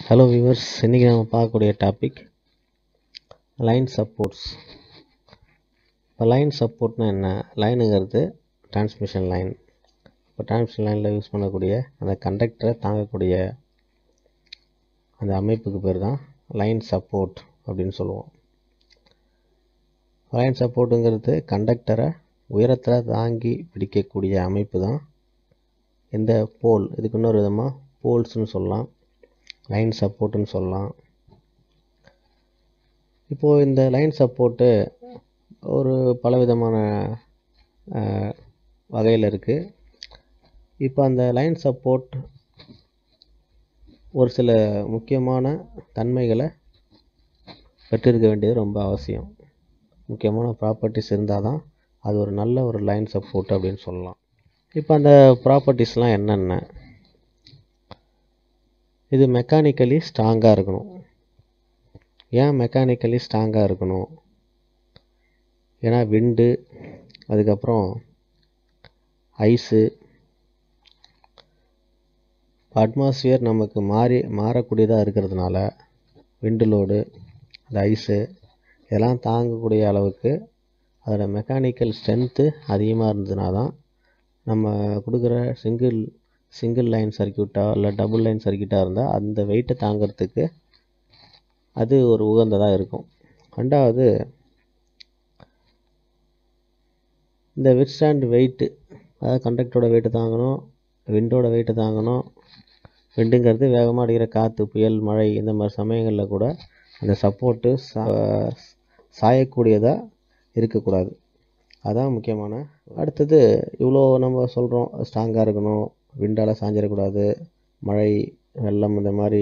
hello viewers இன்றைக்கி நம்ம பார்க்கக்கூடிய டாபிக் லைன் சப்போர்ட்ஸ் இப்போ லைன் சப்போர்ட்னா என்ன லைனுங்கிறது டிரான்ஸ்மிஷன் லைன் இப்போ டிரான்ஸ்மிஷன் லைனில் யூஸ் பண்ணக்கூடிய அந்த கண்டக்டரை தாங்கக்கூடிய அந்த அமைப்புக்கு பேர் தான் லைன் சப்போர்ட் அப்படின்னு சொல்லுவோம் லைன் சப்போர்ட்டுங்கிறது கண்டக்டரை உயரத்தில் தாங்கி பிடிக்கக்கூடிய அமைப்பு தான் இந்த போல் இதுக்கு இன்னொரு விதமாக போல்ஸ்னு சொல்லலாம் லைன் சப்போர்ட்டுன்னு சொல்லலாம் இப்போது இந்த லைன் சப்போர்ட்டு ஒரு பலவிதமான வகையில் இருக்குது இப்போ அந்த லைன் சப்போர்ட் ஒரு சில முக்கியமான தன்மைகளை பெற்றிருக்க வேண்டியது ரொம்ப அவசியம் முக்கியமான ப்ராப்பர்ட்டிஸ் இருந்தால் தான் அது ஒரு நல்ல ஒரு லைன் சப்போர்ட் அப்படின்னு சொல்லலாம் இப்போ அந்த ப்ராப்பர்ட்டிஸ்லாம் என்னென்ன இது மெக்கானிக்கலி ஸ்ட்ராங்காக இருக்கணும் ஏன் மெக்கானிக்கலி ஸ்ட்ராங்காக இருக்கணும் ஏன்னா விண்டு அதுக்கப்புறம் ஐஸு அட்மாஸ்பியர் நமக்கு மாறி மாறக்கூடியதாக இருக்கிறதுனால விண்டு லோடு அந்த ஐஸு இதெல்லாம் தாங்கக்கூடிய அளவுக்கு அதோட மெக்கானிக்கல் ஸ்ட்ரென்த்து அதிகமாக இருந்ததுனா தான் நம்ம கொடுக்குற சிங்கிள் சிங்கிள் லைன் சர்க்கியூட்டாக இல்லை டபுள் லைன் சர்க்கியூட்டாக இருந்தால் அந்த வெயிட்டை தாங்கிறதுக்கு அது ஒரு உகந்ததாக இருக்கும் ரெண்டாவது இந்த விட்ஸ்டாண்ட் வெயிட்டு அதாவது கண்டக்டரோட வெயிட்டு தாங்கணும் விண்டோட வெயிட்டு தாங்கணும் விண்டுங்கிறது வேகமாக அடிக்கிற காற்று புயல் மழை இந்த மாதிரி சமயங்களில் கூட அந்த சப்போர்ட்டு சா சாயக்கூடியதாக இருக்கக்கூடாது அதான் முக்கியமான அடுத்தது இவ்வளோ நம்ம சொல்கிறோம் ஸ்ட்ராங்காக இருக்கணும் விண்டால் சாஞ்சிடக்கூடாது மழை வெள்ளம் இந்த மாதிரி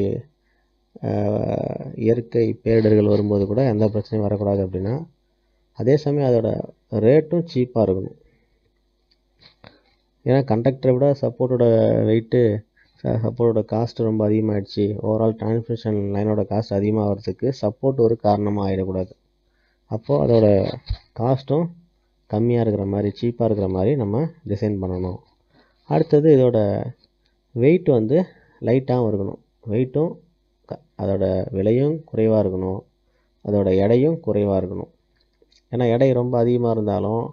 இயற்கை பேரிடர்கள் வரும்போது கூட எந்த பிரச்சனையும் வரக்கூடாது அப்படின்னா அதே சமயம் அதோட ரேட்டும் சீப்பாக இருக்கணும் ஏன்னா கண்டக்டரை விட சப்போர்ட்டோட வெயிட்டு சப்போர்ட்டோட காஸ்ட் ரொம்ப அதிகமாகிடுச்சு ஓவரால் டிரான்ஸ்மிஷன் லைனோட காஸ்ட் அதிகமாகிறதுக்கு சப்போர்ட் ஒரு காரணமாக ஆகிடக்கூடாது அப்போது அதோட காஸ்ட்டும் கம்மியாக இருக்கிற மாதிரி சீப்பாக இருக்கிற மாதிரி நம்ம டிசைன் பண்ணணும் அடுத்தது இதோட வெயிட் வந்து லைட்டாகவும் இருக்கணும் வெயிட்டும் க அதோட விலையும் குறைவாக இருக்கணும் அதோட எடையும் குறைவாக இருக்கணும் ஏன்னா எடை ரொம்ப அதிகமாக இருந்தாலும்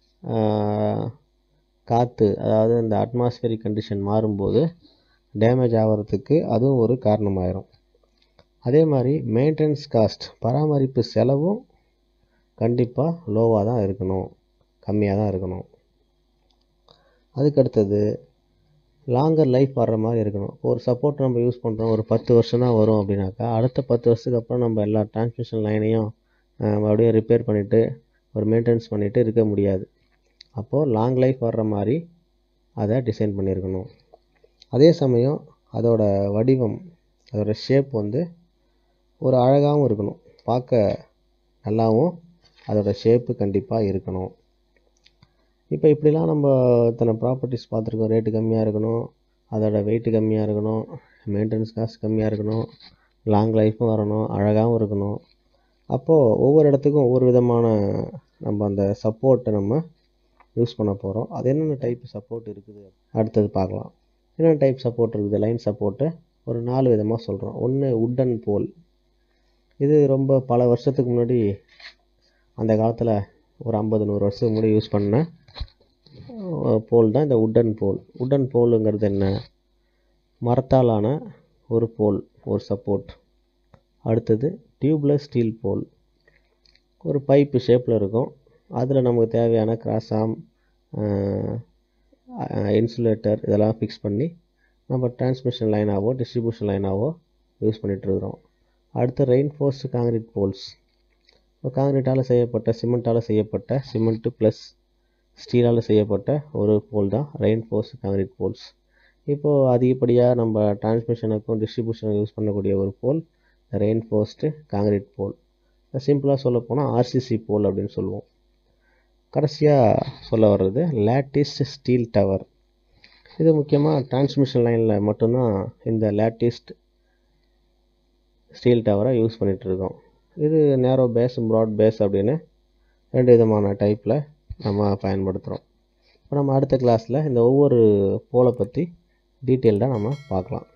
காற்று அதாவது இந்த அட்மாஸ்பியரிக் கண்டிஷன் மாறும்போது டேமேஜ் ஆகிறதுக்கு அதுவும் ஒரு காரணமாயிரும் அதே மாதிரி மெயின்டெனன்ஸ் காஸ்ட் பராமரிப்பு செலவும் கண்டிப்பாக லோவாக தான் இருக்கணும் கம்மியாக தான் இருக்கணும் அதுக்கடுத்தது லாங்கர் லைஃப் வர்ற மாதிரி இருக்கணும் ஒரு சப்போர்ட் நம்ம யூஸ் பண்ணுறோம் ஒரு பத்து வருஷம் தான் வரும் அப்படின்னாக்கா அடுத்த பத்து வருஷத்துக்கு அப்புறம் நம்ம எல்லா டிரான்ஸ்மிஷன் லைனையும் மறுபடியும் ரிப்பேர் பண்ணிவிட்டு ஒரு மெயின்டெனன்ஸ் பண்ணிவிட்டு இருக்க முடியாது அப்போது லாங் லைஃப் வர்ற மாதிரி அதை டிசைன் பண்ணியிருக்கணும் அதே சமயம் அதோட வடிவம் அதோட ஷேப் வந்து ஒரு அழகாகவும் இருக்கணும் பார்க்க நல்லாவும் அதோட ஷேப்பு கண்டிப்பாக இருக்கணும் இப்போ இப்படிலாம் நம்ம இத்தனை ப்ராப்பர்ட்டிஸ் பார்த்துருக்கோம் ரேட்டு கம்மியாக இருக்கணும் அதோட வெயிட்டு கம்மியாக இருக்கணும் மெயின்டெனன்ஸ் காஸ்ட் கம்மியாக இருக்கணும் லாங் லைஃப்பும் வரணும் அழகாகவும் இருக்கணும் அப்போது ஒவ்வொரு இடத்துக்கும் ஒவ்வொரு விதமான நம்ம அந்த சப்போர்ட்டை நம்ம யூஸ் பண்ண போகிறோம் அது என்னென்ன டைப் சப்போர்ட் இருக்குது அடுத்தது பார்க்கலாம் என்னென்ன டைப் சப்போர்ட் இருக்குது லைன் சப்போர்ட்டு ஒரு நாலு விதமாக சொல்கிறோம் ஒன்று உட்டன் போல் இது ரொம்ப பல வருஷத்துக்கு முன்னாடி அந்த காலத்தில் ஒரு ஐம்பது நூறு வருஷத்துக்கு முன்னாடி யூஸ் பண்ண போல் தான் இந்த உட்டன் போல் உட்டன் போலுங்கிறது என்ன மரத்தாலான ஒரு போல் ஒரு சப்போர்ட் அடுத்தது டியூப்லெஸ் ஸ்டீல் போல் ஒரு பைப்பு ஷேப்பில் இருக்கும் அதில் நமக்கு தேவையான கிராஸாம் இன்சுலேட்டர் இதெல்லாம் ஃபிக்ஸ் பண்ணி நம்ம டிரான்ஸ்மிஷன் லைனாவோ டிஸ்ட்ரிபியூஷன் லைனாவோ யூஸ் பண்ணிகிட்ருக்குறோம் அடுத்து ரெயின்ஃபோர்ஸ்டு காங்கிரீட் போல்ஸ் இப்போ காங்கிரீட்டால் செய்யப்பட்ட சிமெண்ட்டால் செய்யப்பட்ட சிமெண்ட்டு ப்ளஸ் ஸ்டீலால் செய்யப்பட்ட ஒரு போல் தான் ரெயின்ஃபோர்ஸ் காங்கிரீட் போல்ஸ் இப்போது அதிகப்படியாக நம்ம டிரான்ஸ்மிஷனுக்கும் டிஸ்ட்ரிபியூஷனுக்கும் யூஸ் பண்ணக்கூடிய ஒரு போல் ரெயின்ஃபோர்ஸ்டு காங்கிரீட் போல் சிம்பிளாக சொல்ல போனால் ஆர்சிசி போல் அப்படின்னு சொல்லுவோம் கடைசியாக சொல்ல வர்றது லேட்டிஸ்ட் ஸ்டீல் டவர் இது முக்கியமாக டிரான்ஸ்மிஷன் லைனில் மட்டும்தான் இந்த லேட்டிஸ்ட் ஸ்டீல் டவரை யூஸ் பண்ணிகிட்ருக்கோம் இது நேரோ பேஸ் ப்ராட் பேஸ் அப்படின்னு ரெண்டு விதமான டைப்பில் நம்ம பயன்படுத்துகிறோம் இப்போ நம்ம அடுத்த கிளாஸில் இந்த ஒவ்வொரு போலை பற்றி டீட்டெயில்டாக நம்ம பார்க்கலாம்